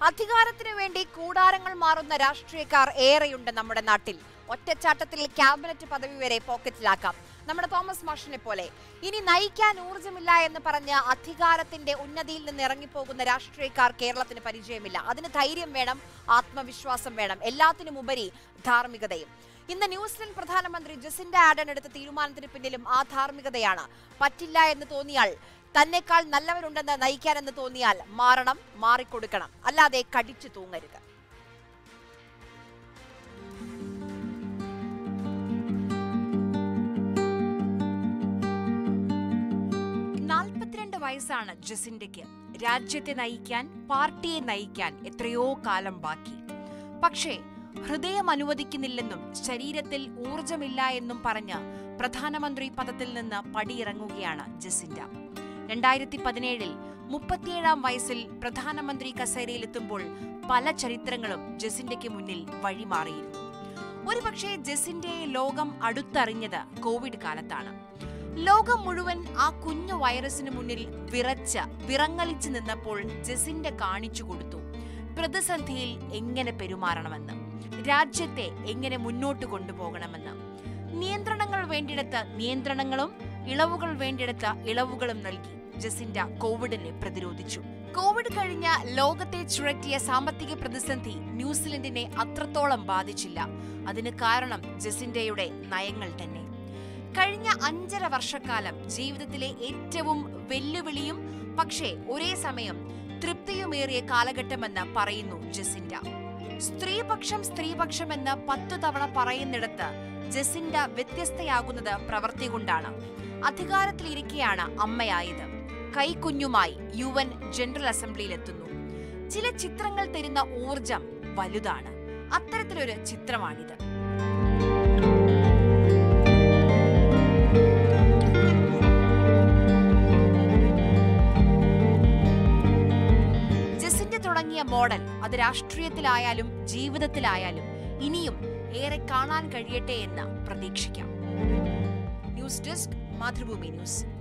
അധികാരത്തിനു വേണ്ടി കൂടാരങ്ങൾ മാറുന്ന രാഷ്ട്രീയക്കാർ ഏറെയുണ്ട് നമ്മുടെ നാട്ടിൽ ഒറ്റച്ചാട്ടത്തിൽ ക്യാബിനറ്റ് പദവി വരെ പോക്കറ്റിലാക്കാം നമ്മുടെ തോമസ് മാഷിനെ പോലെ ഇനി നയിക്കാൻ ഊർജമില്ല എന്ന് പറഞ്ഞ് അധികാരത്തിന്റെ ഉന്നതിയിൽ നിന്ന് ഇറങ്ങിപ്പോകുന്ന രാഷ്ട്രീയക്കാർ കേരളത്തിന് പരിചയമില്ല അതിന് ധൈര്യം വേണം ആത്മവിശ്വാസം വേണം എല്ലാത്തിനും ഉപരി ധാർമ്മികതയും ഇന്ന് ന്യൂസിലൻഡ് പ്രധാനമന്ത്രി ജസിൻഡ ആഡൻ എടുത്ത തീരുമാനത്തിന് പിന്നിലും ആ ധാർമ്മികതയാണ് പറ്റില്ല എന്ന് തോന്നിയാൽ തന്നെക്കാൾ നല്ലവരുണ്ടെന്ന് നയിക്കാനെന്ന് തോന്നിയാൽ മാറണം മാറിക്കൊടുക്കണം അല്ലാതെ കടിച്ചു തൂങ്ങരുത് നാൽപ്പത്തിരണ്ട് വയസ്സാണ് ജസിൻഡയ്ക്ക് രാജ്യത്തെ നയിക്കാൻ പാർട്ടിയെ നയിക്കാൻ എത്രയോ കാലം ബാക്കി പക്ഷേ ഹൃദയം അനുവദിക്കുന്നില്ലെന്നും ശരീരത്തിൽ ഊർജമില്ല എന്നും പറഞ്ഞ് പ്രധാനമന്ത്രി പദത്തിൽ നിന്ന് പടിയിറങ്ങുകയാണ് ജസിൻഡ രണ്ടായിരത്തി പതിനേഴിൽ മുപ്പത്തിയേഴാം വയസ്സിൽ പ്രധാനമന്ത്രി കസേരയിലെത്തുമ്പോൾ പല ചരിത്രങ്ങളും ജസിൻഡയ്ക്ക് മുന്നിൽ വഴിമാറിയിരുന്നു ഒരുപക്ഷെ ജസിൻഡയെ ലോകം അടുത്തറിഞ്ഞത് കോവിഡ് കാലത്താണ് ലോകം മുഴുവൻ ആ കുഞ്ഞു വൈറസിന് മുന്നിൽ വിറച്ച് വിറങ്ങലിച്ചു നിന്നപ്പോൾ ജസിൻഡ കാണിച്ചു കൊടുത്തു പ്രതിസന്ധിയിൽ എങ്ങനെ പെരുമാറണമെന്ന് രാജ്യത്തെ എങ്ങനെ മുന്നോട്ട് കൊണ്ടുപോകണമെന്ന് നിയന്ത്രണങ്ങൾ വേണ്ടിടത്ത് നിയന്ത്രണങ്ങളും ഇളവുകൾ വേണ്ടിടത്ത് ഇളവുകളും നൽകി ജസിൻഡ കോവിഡിനെ പ്രതിരോധിച്ചു കോവിഡ് കഴിഞ്ഞ ലോകത്തെ ചുഴറ്റിയ സാമ്പത്തിക പ്രതിസന്ധി ന്യൂസിലൻഡിനെ അത്രത്തോളം ബാധിച്ചില്ല അതിന് കാരണം ജസിൻഡയുടെ നയങ്ങൾ തന്നെ കഴിഞ്ഞ അഞ്ചര വർഷക്കാലം ജീവിതത്തിലെ ഏറ്റവും വെല്ലുവിളിയും പക്ഷേ ഒരേ സമയം തൃപ്തിയുമേറിയ കാലഘട്ടമെന്ന് പറയുന്നു ജസിൻഡ സ്ത്രീപക്ഷം സ്ത്രീപക്ഷം എന്ന് പത്തു തവണ പറയുന്നിടത്ത് ജസിൻഡ വ്യത്യസ്തയാകുന്നത് പ്രവൃത്തി കൊണ്ടാണ് അധികാരത്തിലിരിക്കെയാണ് അമ്മയായത് കൈക്കുഞ്ഞുമായി യു എൻ ജനറൽ അസംബ്ലിയിലെത്തുന്നു ചില ചിത്രങ്ങൾ തരുന്ന ഊർജം വലുതാണ് അത്തരത്തിലൊരു ചിത്രമാണിത് ജസിന്റെ തുടങ്ങിയ മോഡൽ അത് രാഷ്ട്രീയത്തിലായാലും ജീവിതത്തിലായാലും ഇനിയും ഏറെ കാണാൻ കഴിയട്ടെ എന്ന് പ്രതീക്ഷിക്കാം ന്യൂസ് ഡെസ്ക് മാതൃഭൂമി ന്യൂസ്